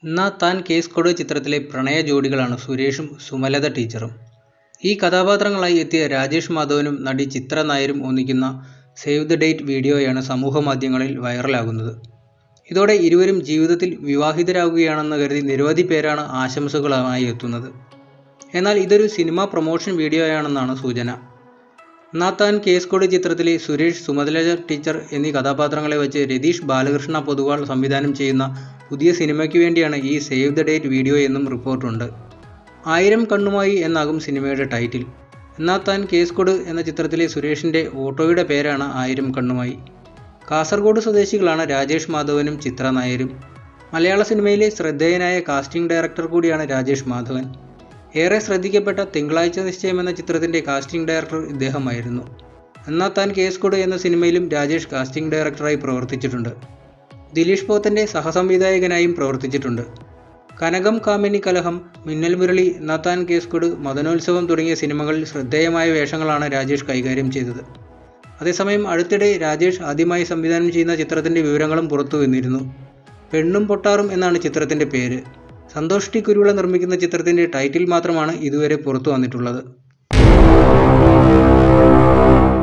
എന്നാ താൻ കേസ് കൊട് ചിത്രത്തിലെ പ്രണയ ജോഡികളാണ് സുരേഷും സുമലത ടീച്ചറും ഈ കഥാപാത്രങ്ങളായി എത്തിയ രാജേഷ് മാധവനും നടി ചിത്ര നായരും ഒന്നിക്കുന്ന സേവ് ദ ഡേറ്റ് വീഡിയോയാണ് സമൂഹ മാധ്യമങ്ങളിൽ വൈറലാകുന്നത് ഇതോടെ ഇരുവരും ജീവിതത്തിൽ വിവാഹിതരാകുകയാണെന്ന് കരുതി നിരവധി പേരാണ് ആശംസകളുമായി എത്തുന്നത് എന്നാൽ ഇതൊരു സിനിമാ പ്രൊമോഷൻ വീഡിയോയാണെന്നാണ് സൂചന നാത്താൻ കേസ് കോഡ് ചിത്രത്തിലെ സുരേഷ് സുമതലജ ടീച്ചർ എന്നീ കഥാപാത്രങ്ങളെ വെച്ച് രതീഷ് ബാലകൃഷ്ണ പൊതുവാൾ സംവിധാനം ചെയ്യുന്ന പുതിയ സിനിമയ്ക്ക് വേണ്ടിയാണ് ഈ സേവ് ദ ഡേറ്റ് വീഡിയോ എന്നും റിപ്പോർട്ടുണ്ട് ആയിരം കണ്ണുമായി എന്നാകും സിനിമയുടെ ടൈറ്റിൽ എന്നാൽ താൻ കേസ് കോഡ് എന്ന ചിത്രത്തിലെ സുരേഷിൻ്റെ ഓട്ടോയുടെ പേരാണ് ആയിരം കണ്ണുമായി കാസർഗോഡ് സ്വദേശികളാണ് രാജേഷ് മാധവനും ചിത്ര നായരും മലയാള സിനിമയിലെ ശ്രദ്ധേയനായ കാസ്റ്റിംഗ് ഡയറക്ടർ കൂടിയാണ് രാജേഷ് മാധവൻ ഏറെ ശ്രദ്ധിക്കപ്പെട്ട തിങ്കളാഴ്ച നിശ്ചയം എന്ന ചിത്രത്തിൻ്റെ കാസ്റ്റിംഗ് ഡയറക്ടർ ഇദ്ദേഹമായിരുന്നു എന്നാൽ താൻ കേസ് കോഡ് എന്ന സിനിമയിലും രാജേഷ് കാസ്റ്റിംഗ് ഡയറക്ടറായി പ്രവർത്തിച്ചിട്ടുണ്ട് ദിലീഷ് പോത്തൻ്റെ സഹസംവിധായകനായും പ്രവർത്തിച്ചിട്ടുണ്ട് കനകം കാമിനി കലഹം മിന്നൽ മുരളി നത്താൻ കേസ് കോഡ് മദനോത്സവം തുടങ്ങിയ സിനിമകളിൽ ശ്രദ്ധേയമായ വേഷങ്ങളാണ് രാജേഷ് കൈകാര്യം ചെയ്തത് അതേസമയം അടുത്തിടെ രാജേഷ് ആദ്യമായി സംവിധാനം ചെയ്യുന്ന ചിത്രത്തിൻ്റെ വിവരങ്ങളും പുറത്തു വന്നിരുന്നു പെണ്ണും പൊട്ടാറും എന്നാണ് ചിത്രത്തിൻ്റെ പേര് സന്തോഷ് ടി കുരുവിള നിർമ്മിക്കുന്ന ചിത്രത്തിൻ്റെ ടൈറ്റിൽ മാത്രമാണ് ഇതുവരെ പുറത്തു വന്നിട്ടുള്ളത്